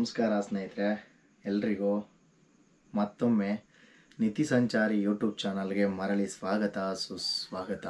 ನಮಸ್ಕಾರ ಸ್ನೇಹಿತರೆ ಎಲ್ರಿಗೂ ಮತ್ತೊಮ್ಮೆ ನಿತಿ ಸಂಚಾರಿ ಯೂಟ್ಯೂಬ್ ಚಾನಲ್ಗೆ ಮರಳಿ ಸ್ವಾಗತ ಸುಸ್ವಾಗತ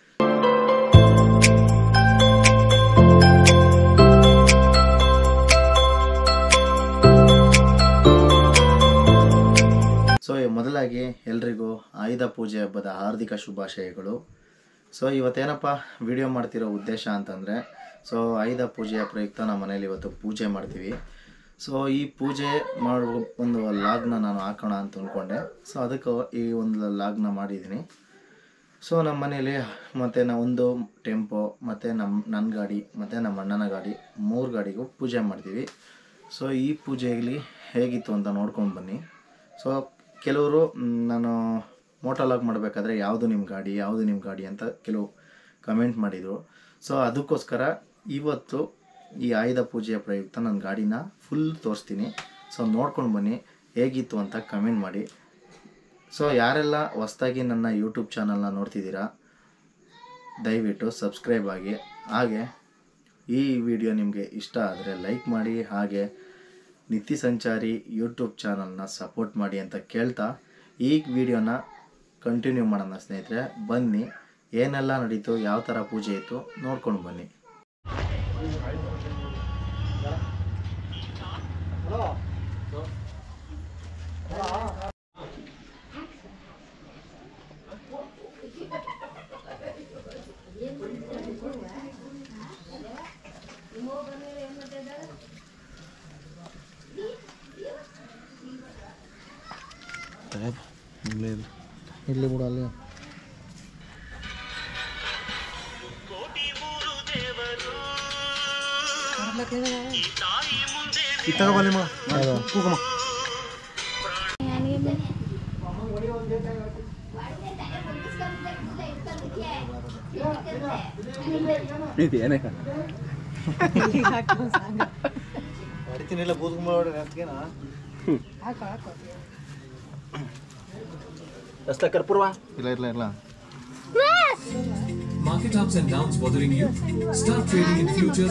ಸೊ ಮೊದಲಾಗಿ ಎಲ್ರಿಗೂ ಆಯುಧ ಪೂಜೆ ಹಬ್ಬದ ಹಾರ್ದಿಕ ಶುಭಾಶಯಗಳು ಸೊ ಇವತ್ತೇನಪ್ಪ ವಿಡಿಯೋ ಮಾಡ್ತಿರೋ ಉದ್ದೇಶ ಅಂತಂದರೆ ಸೊ ಆಯುಧ ಪೂಜೆಯ ಪ್ರಯುಕ್ತ ನಮ್ಮ ಮನೇಲಿ ಇವತ್ತು ಪೂಜೆ ಮಾಡ್ತೀವಿ ಸೊ ಈ ಪೂಜೆ ಮಾಡುವ ಒಂದು ಲಾಗ್ನ ನಾನು ಹಾಕೋಣ ಅಂತ ಅಂದ್ಕೊಂಡೆ ಸೊ ಅದಕ್ಕೆ ಈ ಒಂದು ಲಾಗ್ನ ಮಾಡಿದ್ದೀನಿ ಸೊ ನಮ್ಮ ಮನೇಲಿ ಮತ್ತು ನಾ ಒಂದು ಟೆಂಪೋ ಮತ್ತು ನಮ್ಮ ನನ್ನ ಗಾಡಿ ಮತ್ತು ನಮ್ಮ ಅಣ್ಣನ ಗಾಡಿ ಮೂರು ಗಾಡಿಗೂ ಪೂಜೆ ಮಾಡ್ತೀವಿ ಸೊ ಈ ಪೂಜೆಯಲ್ಲಿ ಹೇಗಿತ್ತು ಅಂತ ನೋಡ್ಕೊಂಡು ಬನ್ನಿ ಸೊ ಕೆಲವರು ಮ್, ನಾನು ಮೋಟೋಲಾಗ್ ಮಾಡಬೇಕಾದ್ರೆ ಯಾವುದು ನಿಮ್ಮ ಗಾಡಿ ಯಾವುದು ನಿಮ್ಮ ಗಾಡಿ ಅಂತ ಕೆಲವು ಕಮೆಂಟ್ ಮಾಡಿದರು ಸೊ ಅದಕ್ಕೋಸ್ಕರ ಇವತ್ತು ಈ ಆಯುಧ ಪೂಜೆಯ ಪ್ರಯುಕ್ತ ನನ್ನ ಗಾಡಿನ ಫುಲ್ ತೋರಿಸ್ತೀನಿ ಸೊ ನೋಡ್ಕೊಂಡು ಬನ್ನಿ ಹೇಗಿತ್ತು ಅಂತ ಕಮೆಂಟ್ ಮಾಡಿ ಸೊ ಯಾರೆಲ್ಲ ಹೊಸ್ದಾಗಿ ನನ್ನ ಯೂಟ್ಯೂಬ್ ಚಾನಲ್ನ ನೋಡ್ತಿದ್ದೀರಾ ದಯವಿಟ್ಟು ಸಬ್ಸ್ಕ್ರೈಬ್ ಆಗಿ ಹಾಗೆ ಈ ವಿಡಿಯೋ ನಿಮಗೆ ಇಷ್ಟ ಆದರೆ ಲೈಕ್ ಮಾಡಿ ಹಾಗೆ ನಿತ್ಯ ಸಂಚಾರಿ ಯೂಟ್ಯೂಬ್ ಚಾನಲ್ನ ಸಪೋರ್ಟ್ ಮಾಡಿ ಅಂತ ಕೇಳ್ತಾ ಈ ವಿಡಿಯೋನ ಕಂಟಿನ್ಯೂ ಮಾಡೋಣ ಸ್ನೇಹಿತರೆ ಬನ್ನಿ ಏನೆಲ್ಲ ನಡೀತು ಯಾವ ಥರ ಪೂಜೆ ಇತ್ತು ನೋಡ್ಕೊಂಡು ಬನ್ನಿ ಇಲ್ಲಿ ಬಿಡು ಅಲ್ಲಿ ಹೊಡಿತೀನಿಲ್ಲ ಬೂದ್ಗುಂಬ ಹೊಡೆನ ಅಷ್ಟ ಕರ್ಪೂರ್ವ ಇಲ್ಲ ಇಲ್ಲ ಇಲ್ಲ Market ups and downs bothering you? Start trading in futures.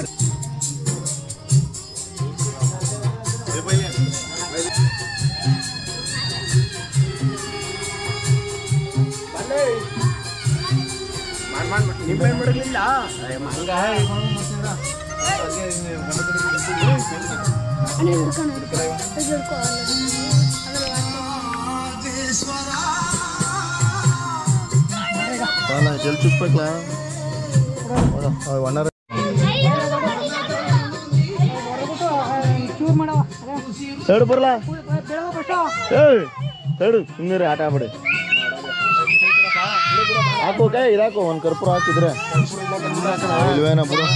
ನಿಂಬೆ ಬಿಡಲಿಲ್ಲ ಹಂಗ ಜಲ್ ಚುಚ್ಬೇಕಲ್ಲ ಒಣ್ಣರ ತಡು ಬರಲ್ಲ ಏಯ್ ತಡು ಸುಮ್ಮನೆ ಆಟ ಆಡ್ಬೇಡಿ ಹಾಕು ಕೈ ಇದಾಕು ಒಂದು ಕರ್ಪೂರ ಹಾಕಿದ್ರೆ ಇಲ್ವೇನ ಬಿಡು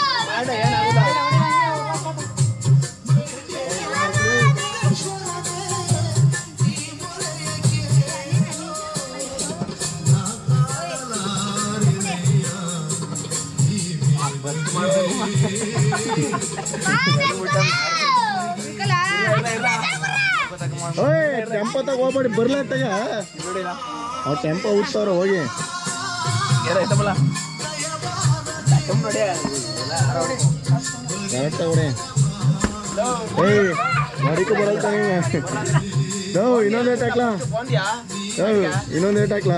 ಓಯ್ ಟೆಂಪೋ ತಗ ಹೋಗ್ಬೇಡಿ ಬರ್ಲ ತಗ ಅವ್ರು ಟೆಂಪೋ ಹುಡ್ತಾವ್ರ ಹೋಗಿ ಕರೆಕ್ಟ್ ತಗೊಡಿ ಏಯ್ ಮಡಿಕೆ ಬರಲ್ತ ನೀವು ನೋ ಇನ್ನೊಂದು ಏಟ್ ಹಾಕ್ಲಾ ನೋ ಇನ್ನೊಂದು ಏಟ್ ಹಾಕ್ಲಾ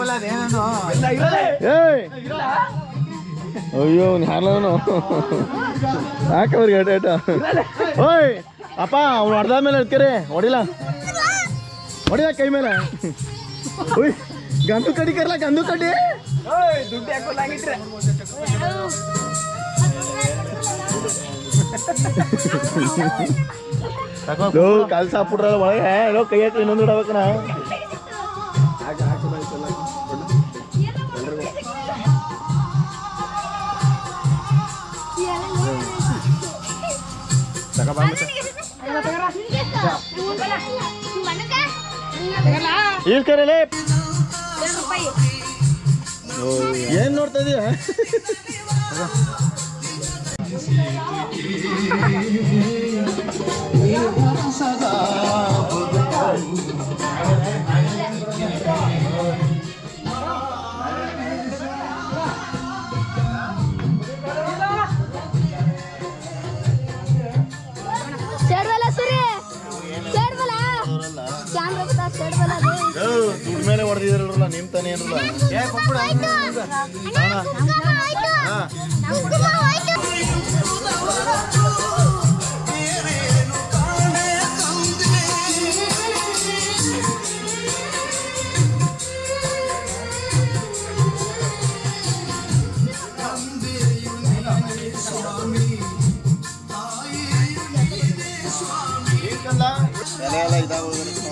ಏಯ್ ಅಯ್ಯೋ ಯಾರವನು ಹಾಕವ್ರಿಗೆ ಏಟ ಏಟ ಓಯ್ ಅಪ್ಪ ಅವ್ನು ಹೊಡೆದ ಮೇಲೆ ಇರ್ತೀರಿ ಹೊಡಿಲ್ಲ ಹೊಡಿಲ್ಲ ಕೈ ಮೇಲೆ ಉಯ್ ಗಂದು ಕಡಿ ಕರ್ಲ ಗಂದು ಕಡಿ ದುಡ್ಡು ಹಾಕೋಲಾಗಿಟ್ರೆ ಲೋ ಕಾಲ್ ಸಾಕ್ಬಿಟ್ರಲ್ಲ ಒಳಗೆ ಲೋ ಕೈ ಹಾಕಿ ಇನ್ನೊಂದು ಇಡಬೇಕನ ಈಸ್ ಕರೆಲೇ ಏನ್ ನೋಡ್ತಾ ಇದೀಯ ಸೇರ್ದಲ್ಲ ದುಡ್ಡು ಮೇಲೆ ಹೊಡೆದಿದ್ರಲ್ಲ ನಿಮ್ ತಾನೇ ಏನಿಲ್ಲ ಏ ಕೊಟ್ಬಿಡು ಅವ್ನ್ಗೆ. ಅಣ್ಣ. ಹಾ. ಎಲೆ ಎಲ್ಲ ಇದಾಗೋದ್ರೆ